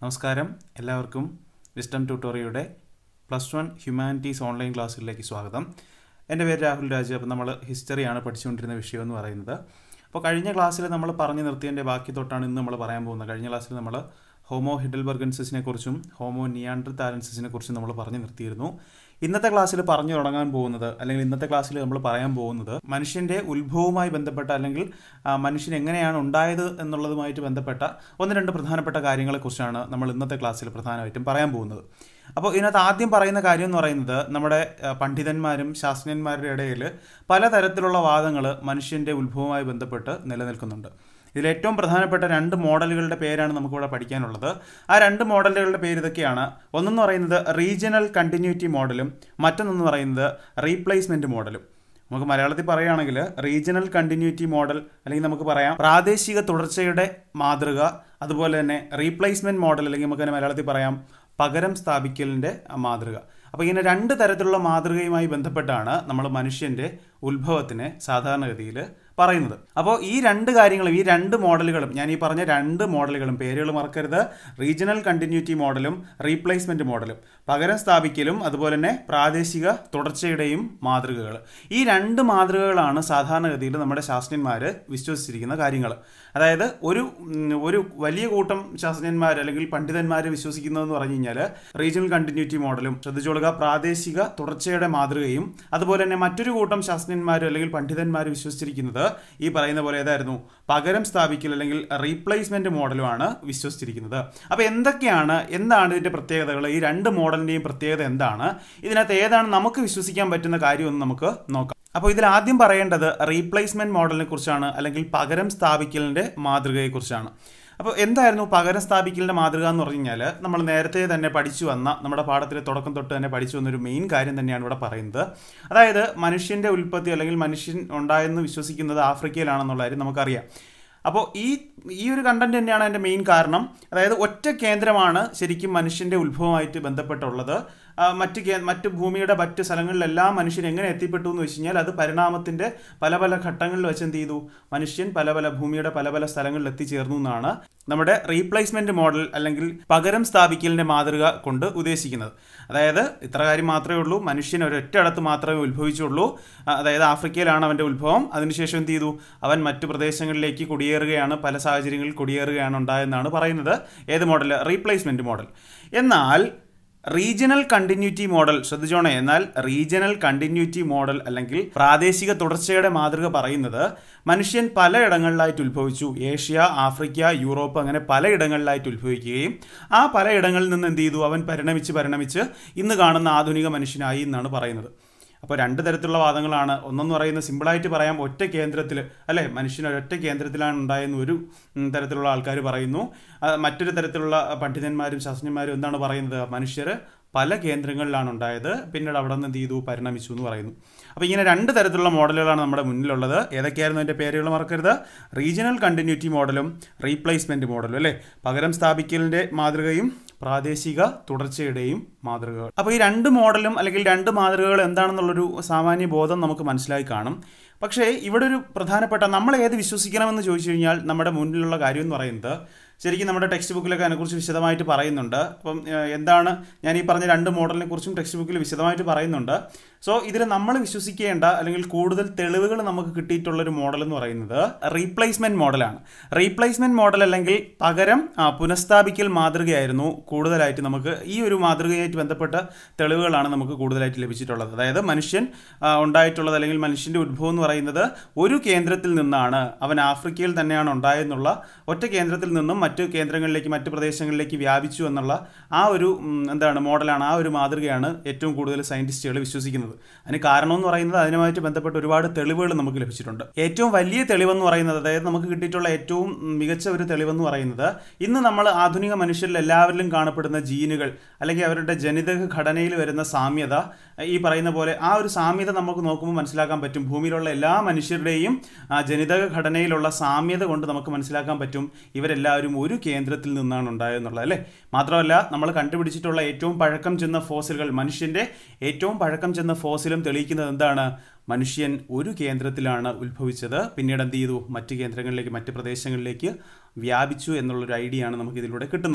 നമസ്കാരം എല്ലാവർക്കും വിസ്റ്റം ട്യൂട്ടോറിയുടെ പ്ലസ് വൺ ഹ്യൂമാനിറ്റീസ് ഓൺലൈൻ ക്ലാസ്സിലേക്ക് സ്വാഗതം എൻ്റെ പേര് രാഹുൽ രാജ് അപ്പോൾ നമ്മൾ ഹിസ്റ്ററിയാണ് പഠിച്ചുകൊണ്ടിരുന്ന വിഷയം എന്ന് പറയുന്നത് അപ്പോൾ കഴിഞ്ഞ ക്ലാസ്സിൽ നമ്മൾ പറഞ്ഞു നിർത്തിയതിൻ്റെ ബാക്കി തൊട്ടാണ് ഇന്ന് നമ്മൾ പറയാൻ പോകുന്നത് കഴിഞ്ഞ ക്ലാസ്സിൽ നമ്മൾ ഹോമോ ഹിഡൽബർഗൻസിനെ കുറിച്ചും ഹോമോ നിയാൻഡർ താലൻസിനെ കുറിച്ചും നമ്മൾ പറഞ്ഞു നിർത്തിയിരുന്നു ഇന്നത്തെ ക്ലാസ്സിൽ പറഞ്ഞു തുടങ്ങാൻ പോകുന്നത് അല്ലെങ്കിൽ ഇന്നത്തെ ക്ലാസ്സിൽ നമ്മൾ പറയാൻ പോകുന്നത് മനുഷ്യൻ്റെ ഉത്ഭവവുമായി ബന്ധപ്പെട്ട അല്ലെങ്കിൽ ആ, മനുഷ്യൻ എങ്ങനെയാണ് ഉണ്ടായത് എന്നുള്ളതുമായിട്ട് ബന്ധപ്പെട്ട ഒന്ന് രണ്ട് പ്രധാനപ്പെട്ട കാര്യങ്ങളെക്കുറിച്ചാണ് നമ്മൾ ഇന്നത്തെ ക്ലാസ്സിൽ പ്രധാനമായിട്ടും പറയാൻ പോകുന്നത് അപ്പോൾ ഇതിനകത്ത് ആദ്യം പറയുന്ന കാര്യം എന്ന് പറയുന്നത് നമ്മുടെ ആ, പണ്ഡിതന്മാരും ശാസ്ത്രജ്ഞന്മാരുടെ ഇടയിൽ പലതരത്തിലുള്ള വാദങ്ങൾ മനുഷ്യൻ്റെ ഉത്ഭവവുമായി ബന്ധപ്പെട്ട് നിലനിൽക്കുന്നുണ്ട് ഇതിൽ ഏറ്റവും പ്രധാനപ്പെട്ട രണ്ട് മോഡലുകളുടെ പേരാണ് നമുക്കിവിടെ പഠിക്കാനുള്ളത് ആ രണ്ട് മോഡലുകളുടെ പേര് ഇതൊക്കെയാണ് ഒന്നെന്ന് പറയുന്നത് റീജിയണൽ കണ്ടിന്യൂറ്റി മോഡലും മറ്റൊന്നെന്ന് പറയുന്നത് റീപ്ലേസ്മെൻറ്റ് മോഡലും നമുക്ക് മലയാളത്തിൽ പറയുകയാണെങ്കിൽ റീജിയണൽ കണ്ടിന്യൂറ്റി മോഡൽ അല്ലെങ്കിൽ നമുക്ക് പറയാം പ്രാദേശിക തുടർച്ചയുടെ മാതൃക അതുപോലെ തന്നെ റീപ്ലേസ്മെൻറ്റ് മോഡൽ അല്ലെങ്കിൽ നമുക്ക് തന്നെ മലയാളത്തിൽ പറയാം പകരം സ്ഥാപിക്കലിൻ്റെ മാതൃക അപ്പോൾ ഇങ്ങനെ രണ്ട് തരത്തിലുള്ള മാതൃകയുമായി ബന്ധപ്പെട്ടാണ് നമ്മൾ മനുഷ്യൻ്റെ ഉത്ഭവത്തിനെ സാധാരണഗതിയിൽ പറയുന്നത് അപ്പോൾ ഈ രണ്ട് കാര്യങ്ങളും ഈ രണ്ട് മോഡലുകളും ഞാൻ ഈ പറഞ്ഞ രണ്ട് മോഡലുകളും പേരുകൾ മറക്കരുത് റീജിയണൽ കണ്ടിന്യൂറ്റി മോഡലും റീപ്ലേസ്മെൻറ്റ് മോഡലും പകരം സ്ഥാപിക്കലും അതുപോലെ തന്നെ പ്രാദേശിക തുടർച്ചയുടെയും മാതൃകകൾ ഈ രണ്ട് മാതൃകകളാണ് സാധാരണഗതിയിൽ നമ്മുടെ ശാസ്ത്രജ്ഞന്മാർ വിശ്വസിച്ചിരിക്കുന്ന കാര്യങ്ങൾ അതായത് ഒരു ഉം, ഒരു വലിയ കൂട്ടം ശാസ്ത്രജ്ഞന്മാർ അല്ലെങ്കിൽ പണ്ഡിതന്മാർ വിശ്വസിക്കുന്നതെന്ന് പറഞ്ഞു കഴിഞ്ഞാൽ റീജിയണൽ കണ്ടിന്യൂറ്റി മോഡലും ശ്രദ്ധിച്ചോളുക പ്രാദേശിക തുടർച്ചയുടെ മാതൃകയും അതുപോലെ തന്നെ മറ്റൊരു കൂട്ടം ശാസ്ത്രജ്ഞന്മാർ അല്ലെങ്കിൽ പണ്ഡിതന്മാർ വിശ്വസിച്ചിരിക്കുന്നത് ഈ പറയുന്ന പോലെ ഏതായിരുന്നു പകരം സ്ഥാപിക്കൽ അല്ലെങ്കിൽ റീപ്ലേസ്മെന്റ് മോഡലുമാണ് വിശ്വസിച്ചിരിക്കുന്നത് അപ്പോൾ എന്തൊക്കെയാണ് എന്താണ് ഇതിന്റെ പ്രത്യേകതകൾ ഈ രണ്ട് മോഡലിന്റെയും പ്രത്യേകത എന്താണ് ഇതിനകത്ത് ഏതാണ് നമുക്ക് വിശ്വസിക്കാൻ പറ്റുന്ന കാര്യമെന്ന് നമുക്ക് നോക്കാം അപ്പോൾ ഇതിൽ ആദ്യം പറയേണ്ടത് റീപ്ലേസ്മെന്റ് മോഡലിനെ കുറിച്ചാണ് അല്ലെങ്കിൽ പകരം സ്ഥാപിക്കലിന്റെ മാതൃകയെക്കുറിച്ചാണ് അപ്പോൾ എന്തായിരുന്നു പകരം സ്ഥാപിക്കലിൻ്റെ മാതൃക എന്ന് പറഞ്ഞു കഴിഞ്ഞാൽ നമ്മൾ നേരത്തെ തന്നെ പഠിച്ചു വന്ന നമ്മുടെ പാഠത്തിലെ തുടക്കം തൊട്ട് തന്നെ പഠിച്ചു വന്നൊരു മെയിൻ കാര്യം തന്നെയാണ് ഇവിടെ പറയുന്നത് അതായത് മനുഷ്യൻ്റെ ഉൽപ്പത്തി അല്ലെങ്കിൽ മനുഷ്യൻ ഉണ്ടായെന്ന് വിശ്വസിക്കുന്നത് ആഫ്രിക്കയിലാണെന്നുള്ള കാര്യം നമുക്കറിയാം അപ്പോൾ ഈ ഈ ഒരു കണ്ടന്റ് തന്നെയാണ് അതിൻ്റെ മെയിൻ കാരണം അതായത് ഒറ്റ കേന്ദ്രമാണ് ശരിക്കും മനുഷ്യൻ്റെ ഉത്ഭവമായിട്ട് ബന്ധപ്പെട്ടുള്ളത് ആ, മറ്റ് കേ മറ്റ് ഭൂമിയുടെ മറ്റ് സ്ഥലങ്ങളിലെല്ലാം മനുഷ്യൻ എങ്ങനെ എത്തിപ്പെട്ടു എന്ന് വെച്ച് കഴിഞ്ഞാൽ അത് പരിണാമത്തിൻ്റെ പല പല ഘട്ടങ്ങളിൽ വെച്ച് എന്ത് ചെയ്തു മനുഷ്യൻ പല പല ഭൂമിയുടെ പല പല സ്ഥലങ്ങളിൽ എത്തിച്ചേർന്നു എന്നാണ് നമ്മുടെ റീപ്ലേസ്മെന്റ് മോഡൽ അല്ലെങ്കിൽ പകരം സ്ഥാപിക്കലിന്റെ മാതൃക കൊണ്ട് ഉദ്ദേശിക്കുന്നത് അതായത് ഇത്ര കാര്യം മാത്രമേ ഉള്ളൂ മനുഷ്യൻ ഒരൊറ്റയിടത്ത് മാത്രമേ ഉത്ഭവിച്ചുള്ളൂ ആ, അതായത് ആഫ്രിക്കയിലാണ് അവൻ്റെ ഉത്ഭവം അതിനുശേഷം എന്ത് ചെയ്തു അവൻ മറ്റു പ്രദേശങ്ങളിലേക്ക് കുടിയേറുകയാണ് പല സാഹചര്യങ്ങളിൽ കുടിയേറുകയാണ് ഉണ്ടായെന്നാണ് പറയുന്നത് ഏത് മോഡൽ റീപ്ലേസ്മെന്റ് മോഡൽ എന്നാൽ റീജിയണൽ കണ്ടിന്യൂറ്റി മോഡൽ ശ്രദ്ധിച്ചോണേ എന്നാൽ റീജിയണൽ കണ്ടിന്യൂറ്റി മോഡൽ അല്ലെങ്കിൽ പ്രാദേശിക തുടർച്ചയുടെ മാതൃക പറയുന്നത് മനുഷ്യൻ പലയിടങ്ങളിലായിട്ട് ഉത്ഭവിച്ചു ഏഷ്യ ആഫ്രിക്ക യൂറോപ്പ് അങ്ങനെ പലയിടങ്ങളിലായിട്ട് ഉത്ഭവിക്കുകയും ആ പലയിടങ്ങളിൽ നിന്ന് എന്ത് ചെയ്തു അവൻ പരിണമിച്ച് പരിണമിച്ച് ഇന്ന് കാണുന്ന ആധുനിക മനുഷ്യനായി എന്നാണ് പറയുന്നത് അപ്പോൾ രണ്ട് തരത്തിലുള്ള വാദങ്ങളാണ് ഒന്നെന്ന് പറയുന്നത് സിമ്പിളായിട്ട് പറയാം ഒറ്റ കേന്ദ്രത്തിൽ അല്ലേ മനുഷ്യൻ ഒരൊറ്റ കേന്ദ്രത്തിലാണ് ഉണ്ടായെന്ന് ഒരു ഉം, തരത്തിലുള്ള ആൾക്കാർ പറയുന്നു ആ, മറ്റൊരു തരത്തിലുള്ള പണ്ഡിതന്മാരും ശാസ്ത്രജ്ഞന്മാരും എന്താണ് പറയുന്നത് മനുഷ്യർ പല കേന്ദ്രങ്ങളിലാണ് ഉണ്ടായത് പിന്നീട് അവിടെ നിന്ന് എന്ത് ചെയ്തു പരിണമിച്ചു എന്ന് പറയുന്നു അപ്പോൾ ഇങ്ങനെ രണ്ട് തരത്തിലുള്ള മോഡലുകളാണ് നമ്മുടെ മുന്നിലുള്ളത് ഏതൊക്കെയായിരുന്നു അതിൻ്റെ പേരുകൾ മറക്കരുത് റീജിയണൽ കണ്ടിന്യൂറ്റി മോഡലും റീപ്ലേസ്മെൻറ്റ് മോഡലും അല്ലേ പകരം സ്ഥാപിക്കലിൻ്റെ മാതൃകയും പ്രാദേശിക തുടർച്ചയുടെയും മാതൃകകൾ അപ്പോൾ ഈ രണ്ട് മോഡലും അല്ലെങ്കിൽ രണ്ട് മാതൃകകൾ എന്താണെന്നുള്ളൊരു സാമാന്യ ബോധം നമുക്ക് മനസ്സിലായി കാണും പക്ഷേ ഇവിടെ ഒരു പ്രധാനപ്പെട്ട നമ്മൾ ഏത് വിശ്വസിക്കണമെന്ന് ചോദിച്ചു കഴിഞ്ഞാൽ നമ്മുടെ മുന്നിലുള്ള കാര്യം എന്ന് പറയുന്നത് ശരിക്കും നമ്മുടെ ടെക്സ്റ്റ് ബുക്കിലൊക്കെ അതിനെക്കുറിച്ച് വിശദമായിട്ട് പറയുന്നുണ്ട് അപ്പം ഏഹ്, എന്താണ് ഞാൻ ഈ പറഞ്ഞ രണ്ട് മോഡലിനെ കുറിച്ചും ടെക്സ്റ്റ് ബുക്കിൽ വിശദമായിട്ട് പറയുന്നുണ്ട് സോ ഇതിൽ നമ്മൾ വിശ്വസിക്കേണ്ട അല്ലെങ്കിൽ കൂടുതൽ തെളിവുകൾ നമുക്ക് കിട്ടിയിട്ടുള്ളൊരു മോഡൽ എന്ന് പറയുന്നത് റീപ്ലേസ്മെന്റ് മോഡലാണ് റീപ്ലേസ്മെന്റ് മോഡൽ അല്ലെങ്കിൽ പകരം ആ, പുനഃസ്ഥാപിക്കൽ മാതൃകയായിരുന്നു കൂടുതലായിട്ട് നമുക്ക് ഈ ഒരു മാതൃകയായിട്ട് ബന്ധപ്പെട്ട തെളിവുകളാണ് നമുക്ക് കൂടുതലായിട്ട് ലഭിച്ചിട്ടുള്ളത് അതായത് മനുഷ്യൻ ആ, ഉണ്ടായിട്ടുള്ളത് അല്ലെങ്കിൽ മനുഷ്യൻ്റെ ഉത്ഭവം എന്ന് പറയുന്നത് ഒരു കേന്ദ്രത്തിൽ നിന്നാണ് അവൻ ആഫ്രിക്കയിൽ തന്നെയാണ് ഉണ്ടായെന്നുള്ള ഒറ്റ കേന്ദ്രത്തിൽ നിന്നും മറ്റു കേന്ദ്രങ്ങളിലേക്ക് മറ്റു പ്രദേശങ്ങളിലേക്ക് വ്യാപിച്ചു എന്നുള്ള ആ ഒരു ഉം, എന്താണ് മോഡലാണ് ആ ഒരു മാതൃകയാണ് ഏറ്റവും കൂടുതൽ സയന്റിസ്റ്റുകൾ വിശ്വസിക്കുന്നത് അതിന് കാരണം എന്ന് പറയുന്നത് അതിനുമായിട്ട് ബന്ധപ്പെട്ട് ഒരുപാട് തെളിവുകൾ നമുക്ക് ലഭിച്ചിട്ടുണ്ട് ഏറ്റവും വലിയ തെളിവെന്ന് പറയുന്നത് അതായത് നമുക്ക് കിട്ടിയിട്ടുള്ള ഏറ്റവും ഉം, മികച്ച ഒരു തെളിവെന്ന് പറയുന്നത് ഇന്ന് നമ്മൾ ആധുനിക മനുഷ്യരിൽ എല്ലാവരിലും കാണപ്പെടുന്ന ജീനുകൾ അല്ലെങ്കിൽ അവരുടെ ജനിതക ഘടനയിൽ വരുന്ന സാമ്യത ഈ പറയുന്ന പോലെ ആ ഒരു സാമ്യത നമുക്ക് നോക്കുമ്പോൾ മനസ്സിലാക്കാൻ പറ്റും ഭൂമിയിലുള്ള എല്ലാ മനുഷ്യരുടെയും ആ ജനിതക ഘടനയിലുള്ള സാമ്യത കൊണ്ട് നമുക്ക് മനസ്സിലാക്കാൻ പറ്റും ഇവരെല്ലാവരും ഒരു കേന്ദ്രത്തിൽ നിന്നാണ് ഉണ്ടായതെന്നുള്ളത് അല്ലേ മാത്രമല്ല നമ്മൾ കണ്ടുപിടിച്ചിട്ടുള്ള ഏറ്റവും പഴക്കം ചെന്ന ഫോസിലുകൾ മനുഷ്യൻ്റെ ഏറ്റവും പഴക്കം ചെന്ന ഫോസിലും തെളിയിക്കുന്നത് എന്താണ് മനുഷ്യൻ ഒരു കേന്ദ്രത്തിലാണ് ഉത്ഭവിച്ചത് പിന്നീട് എന്ത് ചെയ്തു മറ്റ് കേന്ദ്രങ്ങളിലേക്ക് മറ്റ് പ്രദേശങ്ങളിലേക്ക് വ്യാപിച്ചു എന്നുള്ളൊരു ഐഡിയ ആണ് നമുക്ക് ഇതിലൂടെ കിട്ടുന്നത്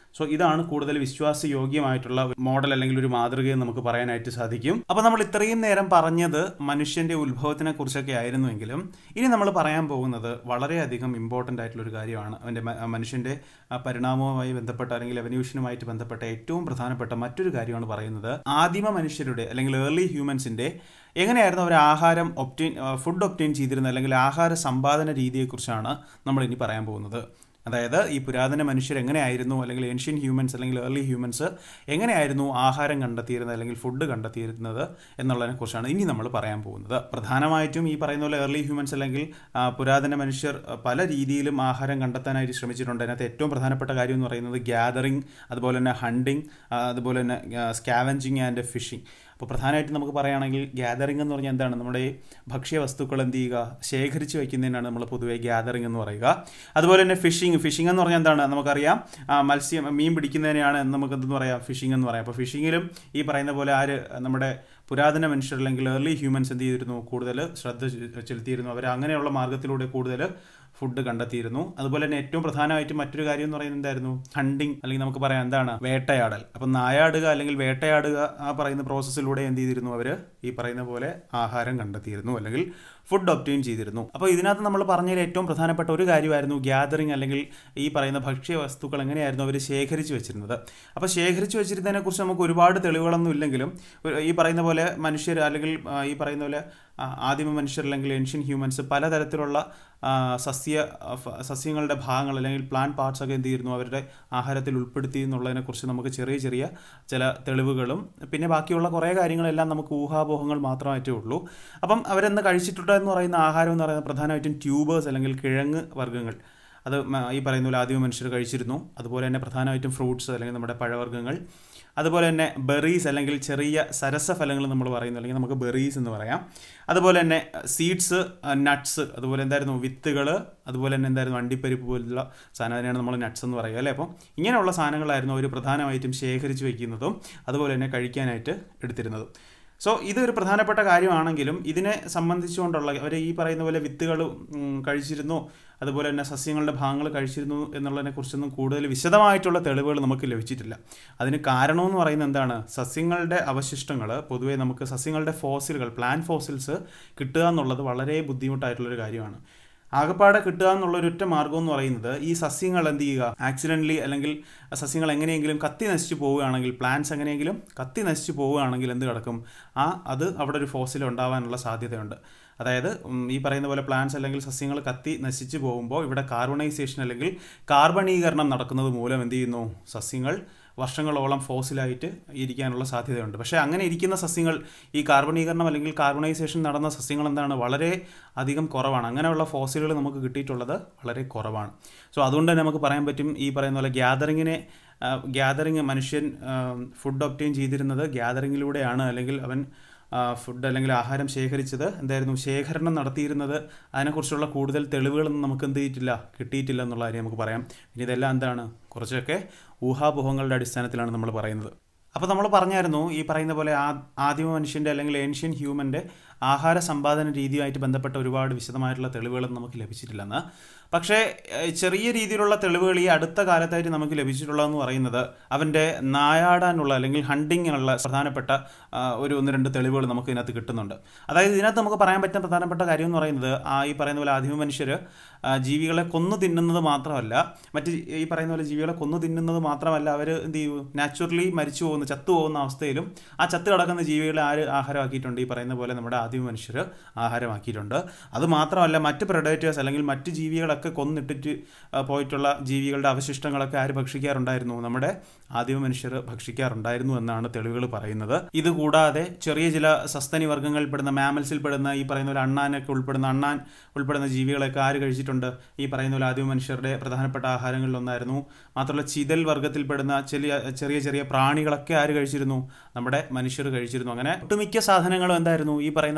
സോ ഇതാണ് കൂടുതൽ വിശ്വാസയോഗ്യമായിട്ടുള്ള മോഡൽ അല്ലെങ്കിൽ ഒരു മാതൃകയെന്ന് നമുക്ക് പറയാനായിട്ട് സാധിക്കും അപ്പോൾ നമ്മൾ ഇത്രയും നേരം പറഞ്ഞത് മനുഷ്യന്റെ ഉത്ഭവത്തിനെ കുറിച്ചൊക്കെ ആയിരുന്നുവെങ്കിലും ഇനി നമ്മൾ പറയാൻ പോകുന്നത് വളരെയധികം ഇമ്പോർട്ടൻ്റ് ആയിട്ടുള്ള ഒരു കാര്യമാണ് അവൻ്റെ മനുഷ്യന്റെ ആ, പരിണാമവുമായി ബന്ധപ്പെട്ട അല്ലെങ്കിൽ എവല്യൂഷനുമായിട്ട് ബന്ധപ്പെട്ട ഏറ്റവും പ്രധാനപ്പെട്ട മറ്റൊരു കാര്യമാണ് പറയുന്നത് ആദിമ മനുഷ്യരുടെ അല്ലെങ്കിൽ ഏർലി ഹ്യൂമൻസിന്റെ എങ്ങനെയായിരുന്നു അവർ ആഹാരം ഒപ്റ്റെയിൻ ഫുഡ് ഒപ്റ്റെയിൻ ചെയ്തിരുന്നത് അല്ലെങ്കിൽ ആഹാര സമ്പാദന രീതിയെക്കുറിച്ചാണ് നമ്മൾ ഇനി പറയാൻ പോകുന്നത് അതായത് ഈ പുരാതന മനുഷ്യർ എങ്ങനെയായിരുന്നു അല്ലെങ്കിൽ ഏൻഷ്യൻ ഹ്യൂമൻസ് അല്ലെങ്കിൽ ഏർലി ഹ്യൂമൻസ് എങ്ങനെയായിരുന്നു ആഹാരം കണ്ടെത്തിയിരുന്നത് അല്ലെങ്കിൽ ഫുഡ് കണ്ടെത്തിയിരുന്നത് എന്നുള്ളതിനെ കുറിച്ചാണ് ഇനി നമ്മൾ പറയാൻ പോകുന്നത് പ്രധാനമായിട്ടും ഈ പറയുന്ന പോലെ ഏർലി ഹ്യൂമൻസ് അല്ലെങ്കിൽ ആ, പുരാതന മനുഷ്യർ ആ, പല രീതിയിലും ആഹാരം കണ്ടെത്താനായിട്ട് ശ്രമിച്ചിട്ടുണ്ട് അതിനകത്ത് ഏറ്റവും പ്രധാനപ്പെട്ട കാര്യം എന്ന് പറയുന്നത് ഗ്യാതറിങ് അതുപോലെ തന്നെ ഹണ്ടിങ് അതുപോലെ തന്നെ സ്കാവഞ്ചിങ് ആൻഡ് ഫിഷിംഗ് അപ്പോൾ പ്രധാനമായിട്ടും നമുക്ക് പറയുകയാണെങ്കിൽ ഗ്യാതറിംഗ് എന്ന് പറഞ്ഞാൽ എന്താണ് നമ്മുടെ ഈ ഭക്ഷ്യവസ്തുക്കൾ എന്ത് ചെയ്യുക ശേഖരിച്ച് വയ്ക്കുന്നതിനാണ് നമ്മൾ പൊതുവേ ഗ്യാതറിംഗ് എന്ന് പറയുക അതുപോലെ തന്നെ ഫിഷിംഗ് ഫിഷിംഗ് എന്ന് പറഞ്ഞാൽ എന്താണ് നമുക്കറിയാം ആ, മത്സ്യം മീൻ പിടിക്കുന്നതിനെയാണ് നമുക്ക് എന്തെന്ന് പറയാം ഫിഷിംഗ് എന്ന് പറയാം അപ്പോൾ ഫിഷിങ്ങിലും ഈ പറയുന്ന പോലെ ആര് നമ്മുടെ പുരാതന മനുഷ്യർ അല്ലെങ്കിൽ ഏർലി ഹ്യൂമൻസ് എന്ത് ചെയ്തിരുന്നു കൂടുതൽ ശ്രദ്ധ ചെ- ചെലുത്തിയിരുന്നു അവർ അങ്ങനെയുള്ള മാർഗ്ഗത്തിലൂടെ കൂടുതൽ ഫുഡ് കണ്ടെത്തിയിരുന്നു അതുപോലെ തന്നെ ഏറ്റവും പ്രധാനമായിട്ട് മറ്റൊരു കാര്യം എന്ന് പറയുന്നത് എന്തായിരുന്നു ഹണ്ടിങ് അല്ലെങ്കിൽ നമുക്ക് പറയാം എന്താണ് വേട്ടയാടൽ അപ്പം നായാടുക അല്ലെങ്കിൽ വേട്ടയാടുക ആ പറയുന്ന പ്രോസസ്സിലൂടെ എന്ത് ചെയ്തിരുന്നു അവർ ഈ പറയുന്ന പോലെ ആഹാരം കണ്ടെത്തിയിരുന്നു അല്ലെങ്കിൽ ഫുഡ് ഒപ്റ്റെയിൻ ചെയ്തിരുന്നു അപ്പോൾ ഇതിനകത്ത് നമ്മൾ പറഞ്ഞതിൽ ഏറ്റവും പ്രധാനപ്പെട്ട ഒരു കാര്യമായിരുന്നു ഗ്യാതറിങ് അല്ലെങ്കിൽ ഈ പറയുന്ന ഭക്ഷ്യ വസ്തുക്കൾ എങ്ങനെയായിരുന്നു അവർ ശേഖരിച്ച് വെച്ചിരുന്നത് അപ്പോൾ ശേഖരിച്ച് വെച്ചിരുന്നതിനെ കുറിച്ച് നമുക്ക് ഒരുപാട് തെളിവുകളൊന്നും ഇല്ലെങ്കിലും ഒരു- ഈ പറയുന്ന പോലെ മനുഷ്യർ അല്ലെങ്കിൽ ആ, ഈ പറയുന്ന പോലെ ആ, ആദിമ മനുഷ്യർ അല്ലെങ്കിൽ ഏൻഷ്യൻ ഹ്യൂമൻസ് പലതരത്തിലുള്ള ആ, സസ്യ ആ, ഫ- സസ്യങ്ങളുടെ ഭാഗങ്ങൾ അല്ലെങ്കിൽ പ്ലാന്റ് പാർട്സ് ഒക്കെ എന്ത് ചെയ്യുന്നു അവരുടെ ആഹാരത്തിൽ ഉൾപ്പെടുത്തി എന്നുള്ളതിനെ കുറിച്ച് നമുക്ക് ചെറിയ ചെറിയ ചില തെളിവുകളും പിന്നെ ബാക്കിയുള്ള കുറേ കാര്യങ്ങളെല്ലാം നമുക്ക് ഊഹാപോഹങ്ങൾ മാത്രമായിട്ടേ ഉള്ളൂ അപ്പം അവരെന്ന് കഴിച്ചിട്ടുണ്ട് എന്ന് പറയുന്ന ആഹാരം എന്ന് പറയുന്നത് പ്രധാനമായിട്ടും ട്യൂബേഴ്സ് അല്ലെങ്കിൽ കിഴങ്ങ് വർഗ്ഗങ്ങൾ അത് മ- ഈ പറയുന്ന പോലെ ആദിമ മനുഷ്യർ കഴിച്ചിരുന്നു അതുപോലെ തന്നെ പ്രധാനമായിട്ടും ഫ്രൂട്ട്സ് അല്ലെങ്കിൽ നമ്മുടെ പഴവർഗ്ഗങ്ങൾ അതുപോലെ തന്നെ ബെറീസ് അല്ലെങ്കിൽ ചെറിയ സരസഫലങ്ങൾ നമ്മൾ പറയുന്നു അല്ലെങ്കിൽ നമുക്ക് ബെറീസ് എന്ന് പറയാം അതുപോലെ തന്നെ സീഡ്സ് നട്ട്സ് അതുപോലെ എന്തായിരുന്നു വിത്തുകൾ അതുപോലെ തന്നെ എന്തായിരുന്നു അണ്ടിപ്പരിപ്പ് പോലുള്ള സാധനം അതിനെയാണ് നമ്മൾ നട്ട്സ് എന്ന് പറയുക അല്ലേ അപ്പം ഇങ്ങനെയുള്ള സാധനങ്ങളായിരുന്നു അവർ പ്രധാനമായിട്ടും ശേഖരിച്ച് വയ്ക്കുന്നതും അതുപോലെ തന്നെ കഴിക്കാനായിട്ട് എടുത്തിരുന്നതും സോ ഇതൊരു പ്രധാനപ്പെട്ട കാര്യമാണെങ്കിലും ഇതിനെ സംബന്ധിച്ചുകൊണ്ടുള്ള അവർ ഈ പറയുന്ന പോലെ വിത്തുകൾ കഴിച്ചിരുന്നു അതുപോലെ തന്നെ സസ്യങ്ങളുടെ ഭാഗങ്ങൾ കഴിച്ചിരുന്നു എന്നുള്ളതിനെ കുറിച്ചൊന്നും കൂടുതൽ വിശദമായിട്ടുള്ള തെളിവുകൾ നമുക്ക് ലഭിച്ചിട്ടില്ല അതിന് കാരണമെന്ന് പറയുന്നത് എന്താണ് സസ്യങ്ങളുടെ അവശിഷ്ടങ്ങൾ പൊതുവേ നമുക്ക് സസ്യങ്ങളുടെ ഫോസിലുകൾ പ്ലാന്റ് ഫോസിൽസ് കിട്ടുക എന്നുള്ളത് വളരെ ബുദ്ധിമുട്ടായിട്ടുള്ളൊരു കാര്യമാണ് ആകപ്പാടെ കിട്ടുക എന്നുള്ള ഒരൊറ്റ മാർഗ്ഗം എന്ന് പറയുന്നത് ഈ സസ്യങ്ങൾ എന്ത് ചെയ്യുക ആക്സിഡൻ്റലി അല്ലെങ്കിൽ സസ്യങ്ങൾ എങ്ങനെയെങ്കിലും കത്തി നശിച്ചു പോവുകയാണെങ്കിൽ പ്ലാന്റ്സ് എങ്ങനെയെങ്കിലും കത്തി നശിച്ചു പോവുകയാണെങ്കിൽ എന്ത് കിടക്കും ആ അത് അവിടെ ഒരു ഫോസിൽ ഉണ്ടാവാനുള്ള സാധ്യതയുണ്ട് അതായത് ഉം, ഈ പറയുന്ന പോലെ പ്ലാന്റ്സ് അല്ലെങ്കിൽ സസ്യങ്ങൾ കത്തി നശിച്ചു പോകുമ്പോൾ ഇവിടെ കാർബണൈസേഷൻ അല്ലെങ്കിൽ കാർബണീകരണം നടക്കുന്നത് മൂലം എന്ത് ചെയ്യുന്നു സസ്യങ്ങൾ വർഷങ്ങളോളം ഫോസിലായിട്ട് ഇരിക്കാനുള്ള സാധ്യതയുണ്ട് പക്ഷേ അങ്ങനെ ഇരിക്കുന്ന സസ്യങ്ങൾ ഈ കാർബണീകരണം അല്ലെങ്കിൽ കാർബണൈസേഷൻ നടന്ന സസ്യങ്ങൾ എന്താണ് വളരെ അധികം കുറവാണ് അങ്ങനെയുള്ള ഫോസിലുകൾ നമുക്ക് കിട്ടിയിട്ടുള്ളത് വളരെ കുറവാണ് സോ അതുകൊണ്ട് തന്നെ നമുക്ക് പറയാൻ പറ്റും ഈ പറയുന്ന പോലെ ഗ്യാതറിങ്ങിനെ ഗ്യാതറിങ് മനുഷ്യൻ ഫുഡ് ഒപ്റ്റെയിൻ ചെയ്തിരുന്നത് ഗ്യാതറിങ്ങിലൂടെയാണ് അല്ലെങ്കിൽ അവൻ ഫുഡ് അല്ലെങ്കിൽ ആഹാരം ശേഖരിച്ചത് എന്തായിരുന്നു ശേഖരണം നടത്തിയിരുന്നത് അതിനെക്കുറിച്ചുള്ള കൂടുതൽ തെളിവുകളൊന്നും നമുക്ക് എന്ത് ചെയ്തിട്ടില്ല കിട്ടിയിട്ടില്ല എന്നുള്ള കാര്യം നമുക്ക് പറയാം പിന്നെ ഇതെല്ലാം എന്താണ് കുറച്ചൊക്കെ ഊഹാപോഹങ്ങളുടെ അടിസ്ഥാനത്തിലാണ് നമ്മൾ പറയുന്നത് അപ്പോൾ നമ്മൾ പറഞ്ഞായിരുന്നു ഈ പറയുന്ന പോലെ ആ ആദിമ മനുഷ്യൻ്റെ അല്ലെങ്കിൽ ഏൻഷ്യൻ ഹ്യൂമൻ്റെ ആഹാര സമ്പാദന രീതിയുമായിട്ട് ബന്ധപ്പെട്ട ഒരുപാട് വിശദമായിട്ടുള്ള തെളിവുകളൊന്നും നമുക്ക് ലഭിച്ചിട്ടില്ലെന്ന് പക്ഷേ ഏഹ്, ചെറിയ രീതിയിലുള്ള തെളിവുകൾ ഈ അടുത്ത കാലത്തായിട്ട് നമുക്ക് ലഭിച്ചിട്ടുള്ളതെന്ന് പറയുന്നത് അവൻ്റെ നായാടാനുള്ള അല്ലെങ്കിൽ ഹണ്ടിങ്ങിനുള്ള പ്രധാനപ്പെട്ട ആ, ഒരു ഒന്ന് രണ്ട് തെളിവുകൾ നമുക്ക് ഇതിനകത്ത് കിട്ടുന്നുണ്ട് അതായത് ഇതിനകത്ത് നമുക്ക് പറയാൻ പറ്റുന്ന പ്രധാനപ്പെട്ട കാര്യം എന്ന് പറയുന്നത് ആ ഈ പറയുന്ന പോലെ ആദിമ മനുഷ്യർ ജീവികളെ കൊന്നു തിന്നുന്നത് മാത്രമല്ല മറ്റ് ഈ പറയുന്ന പോലെ ജീവികളെ കൊന്നു തിന്നുന്നത് മാത്രമല്ല അവർ എന്ത് ചെയ്യൂ നാച്ചുറലി മരിച്ചു പോകുന്ന ചത്തു പോകുന്ന അവസ്ഥയിലും ആ ചത്ത് കിടക്കുന്ന ജീവികളെ ആര് ആഹാരമാക്കിയിട്ടുണ്ട് ഈ പറയുന്ന പോലെ നമ്മുടെ ആദിമ മനുഷ്യർ ആഹാരമാക്കിയിട്ടുണ്ട് അത് മാത്രമല്ല മറ്റ് പ്രൊഡേറ്റേഴ്സ് അല്ലെങ്കിൽ മറ്റ് ജീവികളൊക്കെ കൊന്നിട്ടിട്ട് ആ, പോയിട്ടുള്ള ജീവികളുടെ അവശിഷ്ടങ്ങളൊക്കെ ആര് ഭക്ഷിക്കാറുണ്ടായിരുന്നു നമ്മുടെ ആദിമ മനുഷ്യർ ഭക്ഷിക്കാറുണ്ടായിരുന്നു എന്നാണ് തെളിവുകൾ പറയുന്നത് ഇത് കൂടാതെ ചെറിയ ചില സസ്തനി വർഗ്ഗങ്ങളിൽപ്പെടുന്ന മാമൽസിൽപ്പെടുന്ന ഈ പറയുന്ന പോലെ അണ്ണാനൊക്കെ ഉൾപ്പെടുന്ന അണ്ണാൻ ഉൾപ്പെടുന്ന ജീവികളൊക്കെ ആര് കഴിച്ചിട്ടുണ്ട് ഈ പറയുന്ന പോലെ ആദിമ മനുഷ്യരുടെ പ്രധാനപ്പെട്ട ആഹാരങ്ങളിലൊന്നായിരുന്നു മാത്രമല്ല ചിതൽ വർഗ്ഗത്തിൽപ്പെടുന്ന ചെറിയ ചെറിയ ചെറിയ പ്രാണികളൊക്കെ ആര് കഴിച്ചിരുന്നു നമ്മുടെ മനുഷ്യർ കഴിച്ചിരുന്നു അങ്ങനെ ഒട്ടുമിക്ക സാധനങ്ങളും എന്തായിരുന്നു ഈ പറയുന്ന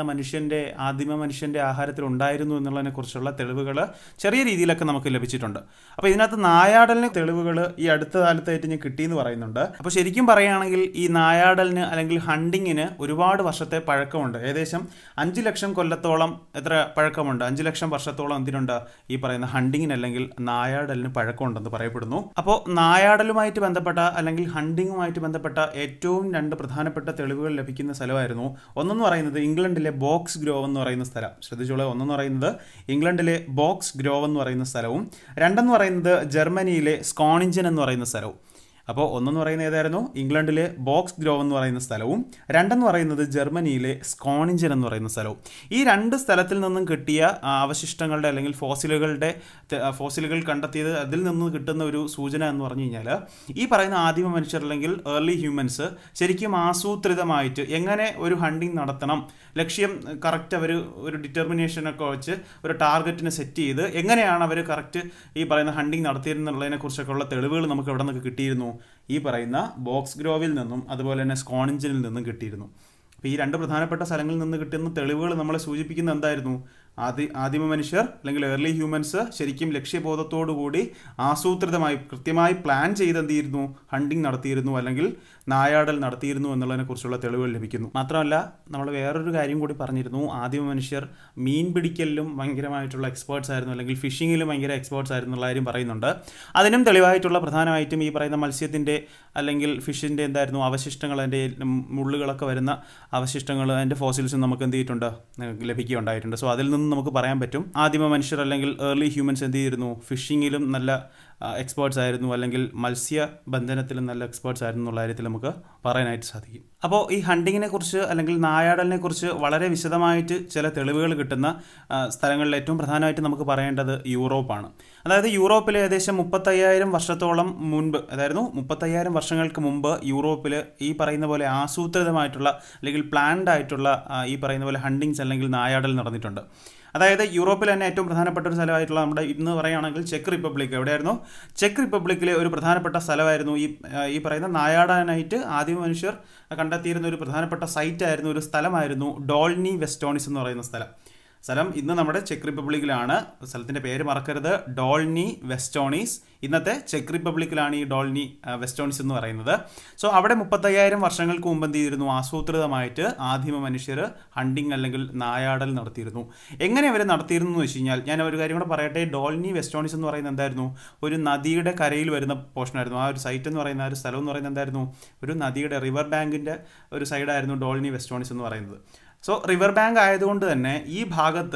പറയുന്ന മനുഷ്യൻ്റെ ആദിമ മനുഷ്യൻ്റെ ആഹാരത്തിൽ ഉണ്ടായിരുന്നു എന്നുള്ളതിനെക്കുറിച്ചുള്ള തെളിവുകൾ ചെറിയ രീതിയിലൊക്കെ നമുക്ക് ലഭിച്ചിട്ടുണ്ട് അപ്പോൾ ഇതിനകത്ത് നായാടലിന് തെളിവുകൾ ഈ അടുത്ത കാലത്തായിട്ട് ഞാൻ കിട്ടിയെന്ന് പറയുന്നുണ്ട് അപ്പോൾ ശരിക്കും പറയുകയാണെങ്കിൽ ഈ നായാടലിന് അല്ലെങ്കിൽ ഹണ്ടിങ്ങിന് ഒരുപാട് വർഷത്തെ പഴക്കമുണ്ട് ഏകദേശം അഞ്ച് ലക്ഷം കൊല്ലത്തോളം എത്ര പഴക്കമുണ്ട് അഞ്ച് ലക്ഷം വർഷത്തോളം എന്തിനുണ്ട് ഈ പറയുന്ന ഹണ്ടിങ്ങിന് അല്ലെങ്കിൽ നായാടലിന് പഴക്കമുണ്ടെന്ന് പറയപ്പെടുന്നു അപ്പോൾ നായാടലുമായിട്ട് ബന്ധപ്പെട്ട അല്ലെങ്കിൽ ഹണ്ടിങ്ങുമായിട്ട് ബന്ധപ്പെട്ട ഏറ്റവും രണ്ട് പ്രധാനപ്പെട്ട തെളിവുകൾ ലഭിക്കുന്ന സ്ഥലമായിരുന്നു ഒന്നെന്ന് പറയുന്നത് ഇംഗ്ലണ്ടിലെ ബോക്സ് ഗ്രോവ് എന്ന് പറയുന്ന സ്ഥലം ശ്രദ്ധിച്ചോളൂ ഒന്നെന്ന് പറയുന്നത് ഇംഗ്ലണ്ടിലെ ബോക്സ് ഗ്രോവ് എന്ന് പറയുന്ന സ്ഥലവും രണ്ടെന്ന് പറയുന്നത് ജർമ്മനിയിലെ സ്കോണിഞ്ചൻ എന്ന് പറയുന്ന സ്ഥലവും അപ്പോൾ ഒന്നെന്ന് പറയുന്നത് ഏതായിരുന്നു ഇംഗ്ലണ്ടിലെ ബോക്സ് ഗ്രോവ് എന്ന് പറയുന്ന സ്ഥലവും രണ്ടെന്ന് പറയുന്നത് ജർമ്മനിയിലെ സ്കോണിഞ്ചൻ എന്ന് പറയുന്ന സ്ഥലവും ഈ രണ്ട് സ്ഥലത്തിൽ നിന്നും കിട്ടിയ ആ, അവശിഷ്ടങ്ങളുടെ അല്ലെങ്കിൽ ഫോസിലുകളുടെ തെ- ആ, ഫോസിലുകൾ കണ്ടെത്തിയത് അതിൽ നിന്ന് കിട്ടുന്ന ഒരു സൂചന എന്ന് പറഞ്ഞു കഴിഞ്ഞാൽ ഈ പറയുന്ന ആദിമ മനുഷ്യർ അല്ലെങ്കിൽ ഏർലി ഹ്യൂമൻസ് ശരിക്കും ആസൂത്രിതമായിട്ട് എങ്ങനെ ഒരു ഹണ്ടിങ് നടത്തണം ലക്ഷ്യം കറക്റ്റ് അവർ ഒരു ഡിറ്റർമിനേഷനൊക്കെ വെച്ച് ഒരു ടാർഗറ്റിനെ സെറ്റ് ചെയ്ത് എങ്ങനെയാണ് അവർ കറക്റ്റ് ഈ പറയുന്ന ഹണ്ടിങ് നടത്തിയിരുന്നുള്ളതിനെ കുറിച്ചൊക്കെ ഉള്ള തെളിവുകൾ നമുക്ക് എവിടെ നിന്നൊക്കെ കിട്ടിയിരുന്നു ഈ പറയുന്ന ബോക്സ് ഗ്രോവിൽ നിന്നും അതുപോലെ തന്നെ സ്കോണിഞ്ചനിൽ നിന്നും കിട്ടിയിരുന്നു അപ്പോൾ ഈ രണ്ട് പ്രധാനപ്പെട്ട സ്ഥലങ്ങളിൽ നിന്ന് കിട്ടുന്ന തെളിവുകൾ നമ്മളെ സൂചിപ്പിക്കുന്ന എന്തായിരുന്നു ആദി ആദിമ മനുഷ്യർ അല്ലെങ്കിൽ ഏർലി ഹ്യൂമൻസ് ശരിക്കും ലക്ഷ്യബോധത്തോടു കൂടി ആസൂത്രിതമായി കൃത്യമായി പ്ലാൻ ചെയ്ത് എന്ത് ചെയ്തിരുന്നു ഹണ്ടിങ് നടത്തിയിരുന്നു അല്ലെങ്കിൽ നായാടൽ നടത്തിയിരുന്നു എന്നുള്ളതിനെ കുറിച്ചുള്ള തെളിവുകൾ ലഭിക്കുന്നു മാത്രമല്ല നമ്മൾ വേറൊരു കാര്യം കൂടി പറഞ്ഞിരുന്നു ആദിമ മനുഷ്യർ മീൻ പിടിക്കലിലും ഭയങ്കരമായിട്ടുള്ള എക്സ്പേർട്സ് ആയിരുന്നു അല്ലെങ്കിൽ ഫിഷിങ്ങിലും ഭയങ്കര എക്സ്പേർട്സ് ആയിരുന്നു എന്നുള്ള കാര്യം പറയുന്നുണ്ട് അതിനും തെളിവായിട്ടുള്ള പ്രധാനമായിട്ടും ഈ പറയുന്ന മത്സ്യത്തിൻ്റെ അല്ലെങ്കിൽ ഫിഷിൻ്റെ എന്തായിരുന്നു അവശിഷ്ടങ്ങൾ അതിൻ്റെ മുള്ളുകളൊക്കെ വരുന്ന അവശിഷ്ടങ്ങൾ അതിൻ്റെ ഫോസിൽസും നമുക്ക് എന്ത് ചെയ്തിട്ടുണ്ട് ഏഹ് ലഭിക്കുകയുണ്ടായിട്ടുണ്ട് സോ അതിൽ നിന്ന് നമുക്ക് പറയാൻ പറ്റും ആദിമ മനുഷ്യർ അല്ലെങ്കിൽ ഏർലി ഹ്യൂമൻസ് എന്ത് ചെയ്തിരുന്നു ഫിഷിങ്ങിലും നല്ല എക്സ്പേർട്സ് ആയിരുന്നു അല്ലെങ്കിൽ മത്സ്യ ബന്ധനത്തിലും നല്ല എക്സ്പേർട്സ് ആയിരുന്നു എന്നുള്ള കാര്യത്തിൽ നമുക്ക് പറയാനായിട്ട് സാധിക്കും അപ്പോൾ ഈ ഹണ്ടിങ്ങിനെ കുറിച്ച് അല്ലെങ്കിൽ നായാടലിനെ കുറിച്ച് വളരെ വിശദമായിട്ട് ചില തെളിവുകൾ കിട്ടുന്ന ആ, സ്ഥലങ്ങളിൽ ഏറ്റവും പ്രധാനമായിട്ട് നമുക്ക് പറയേണ്ടത് യൂറോപ്പാണ് അതായത് യൂറോപ്പിൽ ഏകദേശം മുപ്പത്തയ്യായിരം വർഷത്തോളം മുൻപ് അതായിരുന്നു മുപ്പത്തയ്യായിരം വർഷങ്ങൾക്ക് മുമ്പ് യൂറോപ്പിൽ ഈ പറയുന്ന പോലെ ആസൂത്രിതമായിട്ടുള്ള അല്ലെങ്കിൽ പ്ലാൻഡ് ആയിട്ടുള്ള ആ, ഈ പറയുന്ന പോലെ ഹണ്ടിങ്സ് അല്ലെങ്കിൽ നായാടൽ നടന്നിട്ടുണ്ട് അതായത് യൂറോപ്പിൽ തന്നെ ഏറ്റവും പ്രധാനപ്പെട്ട ഒരു സ്ഥലമായിട്ടുള്ള നമ്മുടെ ഇന്ന് പറയുകയാണെങ്കിൽ ചെക്ക് റിപ്പബ്ലിക് എവിടെയായിരുന്നു ചെക്ക് റിപ്പബ്ലിക്കിലെ ഒരു പ്രധാനപ്പെട്ട സ്ഥലമായിരുന്നു ഈ ആ, ഈ പറയുന്ന നായാടാനായിട്ട് ആദിമ മനുഷ്യർ കണ്ടെത്തിയിരുന്ന ഒരു പ്രധാനപ്പെട്ട സൈറ്റ് ആയിരുന്നു ഒരു സ്ഥലമായിരുന്നു ഡോൾനി വെസ്റ്റോണിസ് എന്ന് പറയുന്ന സ്ഥലം സ്ഥലം ഇന്ന് നമ്മുടെ ചെക്ക് റിപ്പബ്ലിക്കിലാണ് സ്ഥലത്തിൻ്റെ പേര് മറക്കരുത് ഡോൾനി വെസ്റ്റോണീസ് ഇന്നത്തെ ചെക്ക് റിപ്പബ്ലിക്കിലാണ് ഈ ഡോൾനി ആ, വെസ്റ്റോണീസ് എന്ന് പറയുന്നത് സോ അവിടെ മുപ്പത്തയ്യായിരം വർഷങ്ങൾക്ക് മുമ്പ് എന്ത് ചെയ്തിരുന്നു ആസൂത്രിതമായിട്ട് ആദിമ മനുഷ്യർ ഹണ്ടിങ് അല്ലെങ്കിൽ നായാടൽ നടത്തിയിരുന്നു എങ്ങനെ അവർ നടത്തിയിരുന്നു എന്ന് വെച്ച് കഴിഞ്ഞാൽ ഞാൻ ഒരു കാര്യം കൂടെ പറയട്ടെ ഡോൾനി വെസ്റ്റോണീസ് എന്ന് പറയുന്നത് എന്തായിരുന്നു ഒരു നദിയുടെ കരയിൽ വരുന്ന പോർഷനായിരുന്നു ആ ഒരു സൈറ്റ് എന്ന് പറയുന്ന ആ ഒരു സ്ഥലം എന്ന് പറയുന്നത് എന്തായിരുന്നു ഒരു നദിയുടെ റിവർ ബാങ്കിൻ്റെ ഒരു സൈഡായിരുന്നു ഡോൾനി വെസ്റ്റോണീസ് എന്ന് പറയുന്നത് സോ റിവർ ബാങ്ക് ആയതുകൊണ്ട് തന്നെ ഈ ഭാഗത്ത്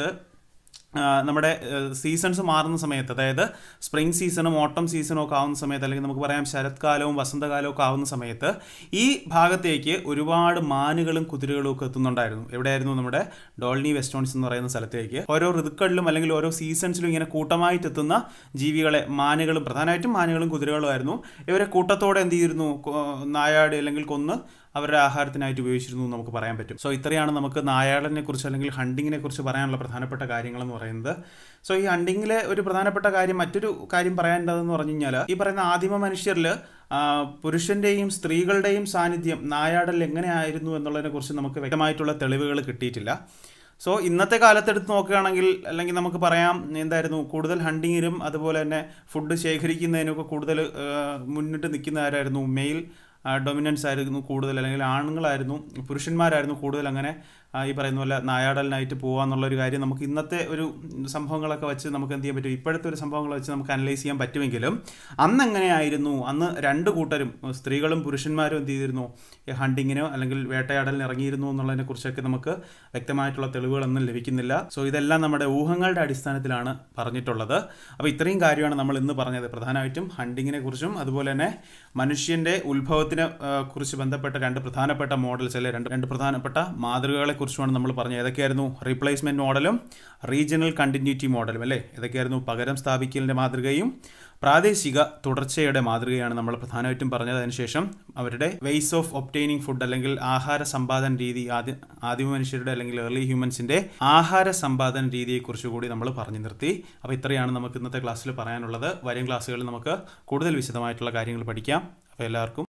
ആ, നമ്മുടെ സീസൺസ് മാറുന്ന സമയത്ത് അതായത് സ്പ്രിംഗ് സീസണും ഓട്ടം സീസണും ഒക്കെ ആവുന്ന സമയത്ത് അല്ലെങ്കിൽ നമുക്ക് പറയാം ശരത്കാലവും വസന്തകാലവും ഒക്കെ ആവുന്ന സമയത്ത് ഈ ഭാഗത്തേക്ക് ഒരുപാട് മാനുകളും കുതിരകളും ഒക്കെ എത്തുന്നുണ്ടായിരുന്നു എവിടെയായിരുന്നു നമ്മുടെ ഡോൾനി വെസ്റ്റോൺസ് എന്ന് പറയുന്ന സ്ഥലത്തേക്ക് ഓരോ ഋതുക്കളിലും അല്ലെങ്കിൽ ഓരോ സീസൺസിലും ഇങ്ങനെ കൂട്ടമായിട്ട് എത്തുന്ന ജീവികളെ മാനുകളും പ്രധാനമായിട്ടും മാനുകളും കുതിരകളും ആയിരുന്നു ഇവരെ കൂട്ടത്തോടെ എന്ത് ചെയ്തിരുന്നു കൊ- നായാടി അല്ലെങ്കിൽ കൊന്ന് അവരുടെ ആഹാരത്തിനായിട്ട് ഉപയോഗിച്ചിരുന്നു എന്ന് നമുക്ക് പറയാൻ പറ്റും സോ ഇത്രയാണ് നമുക്ക് നായാടലിനെ കുറിച്ച് അല്ലെങ്കിൽ ഹണ്ടിങ്ങിനെ കുറിച്ച് പറയാനുള്ള പ്രധാനപ്പെട്ട കാര്യങ്ങളെന്ന് പറയുന്നത് സോ ഈ ഹണ്ടിങ്ങിലെ ഒരു പ്രധാനപ്പെട്ട കാര്യം മറ്റൊരു കാര്യം പറയാനുള്ളതെന്ന് പറഞ്ഞു കഴിഞ്ഞാൽ ഈ പറയുന്ന ആദിമ മനുഷ്യരിൽ പുരുഷന്റെയും സ്ത്രീകളുടെയും സാന്നിധ്യം നായാടൽ എങ്ങനെയായിരുന്നു എന്നുള്ളതിനെ കുറിച്ച് നമുക്ക് വ്യക്തമായിട്ടുള്ള തെളിവുകൾ കിട്ടിയിട്ടില്ല സോ ഇന്നത്തെ കാലത്ത് എടുത്ത് നോക്കുകയാണെങ്കിൽ അല്ലെങ്കിൽ നമുക്ക് പറയാം എന്തായിരുന്നു കൂടുതൽ ഹണ്ടിങ്ങിനും അതുപോലെ തന്നെ ഫുഡ് ശേഖരിക്കുന്നതിനൊക്കെ കൂടുതൽ ആ, മുന്നിട്ട് നിൽക്കുന്ന ആരായിരുന്നു മെയിൽ ഡൊമിനൻസ് ആയിരുന്നു കൂടുതൽ അല്ലെങ്കിൽ ആണുങ്ങളായിരുന്നു പുരുഷന്മാരായിരുന്നു കൂടുതൽ അങ്ങനെ ആ, ഈ പറയുന്ന പോലെ നായാടലിനായിട്ട് പോകുക എന്നുള്ളൊരു കാര്യം നമുക്ക് ഇന്നത്തെ ഒരു സംഭവങ്ങളൊക്കെ വെച്ച് നമുക്ക് എന്ത് ചെയ്യാൻ പറ്റും ഇപ്പോഴത്തെ ഒരു സംഭവങ്ങൾ വെച്ച് നമുക്ക് അനലൈസ് ചെയ്യാൻ പറ്റുമെങ്കിലും അന്ന് എങ്ങനെയായിരുന്നു അന്ന് രണ്ട് കൂട്ടരും സ്ത്രീകളും പുരുഷന്മാരും എന്ത് ചെയ്തിരുന്നു ഈ ഹണ്ടിങ്ങിനോ അല്ലെങ്കിൽ വേട്ടയാടലിന് ഇറങ്ങിയിരുന്നു എന്നുള്ളതിനെ കുറിച്ചൊക്കെ നമുക്ക് വ്യക്തമായിട്ടുള്ള തെളിവുകളൊന്നും ലഭിക്കുന്നില്ല സോ ഇതെല്ലാം നമ്മുടെ ഊഹങ്ങളുടെ അടിസ്ഥാനത്തിലാണ് പറഞ്ഞിട്ടുള്ളത് അപ്പോൾ ഇത്രയും കാര്യമാണ് നമ്മൾ ഇന്ന് പറഞ്ഞത് പ്രധാനമായിട്ടും ഹണ്ടിങ്ങിനെ കുറിച്ചും അതുപോലെ തന്നെ മനുഷ്യൻ്റെ ഉത്ഭവത്തിനെ ആ, കുറിച്ച് ബന്ധപ്പെട്ട രണ്ട് പ്രധാനപ്പെട്ട മോഡൽസ് അല്ലെ രണ്ട് രണ്ട് പ്രധാനപ്പെട്ട മാതൃകകളെ കുറിച്ചുമാണ് നമ്മൾ പറഞ്ഞത് ഏതൊക്കെയായിരുന്നു റീപ്ലേസ്മെൻറ്റ് മോഡലും റീജിയണൽ കണ്ടിന്യൂറ്റി മോഡലും അല്ലേ ഏതൊക്കെയായിരുന്നു പകരം സ്ഥാപിക്കലിൻ്റെ മാതൃകയും പ്രാദേശിക തുടർച്ചയുടെ മാതൃകയാണ് നമ്മൾ പ്രധാനമായിട്ടും പറഞ്ഞത് അതിനുശേഷം അവരുടെ വെയ്സ് ഓഫ് ഒപ്റ്റെയിനിങ് ഫുഡ് അല്ലെങ്കിൽ ആഹാര സമ്പാദന രീതി ആദ്യ ആദിമ മനുഷ്യരുടെ അല്ലെങ്കിൽ ഏർലി ഹ്യൂമൻസിൻ്റെ ആഹാര സമ്പാദന രീതിയെക്കുറിച്ച് കൂടി നമ്മൾ പറഞ്ഞു നിർത്തി അപ്പോൾ ഇത്രയാണ് നമുക്ക് ഇന്നത്തെ ക്ലാസ്സിൽ പറയാനുള്ളത് വരും ക്ലാസ്സുകളിൽ നമുക്ക് കൂടുതൽ വിശദമായിട്ടുള്ള കാര്യങ്ങൾ പഠിക്കാം അപ്പോൾ എല്ലാവർക്കും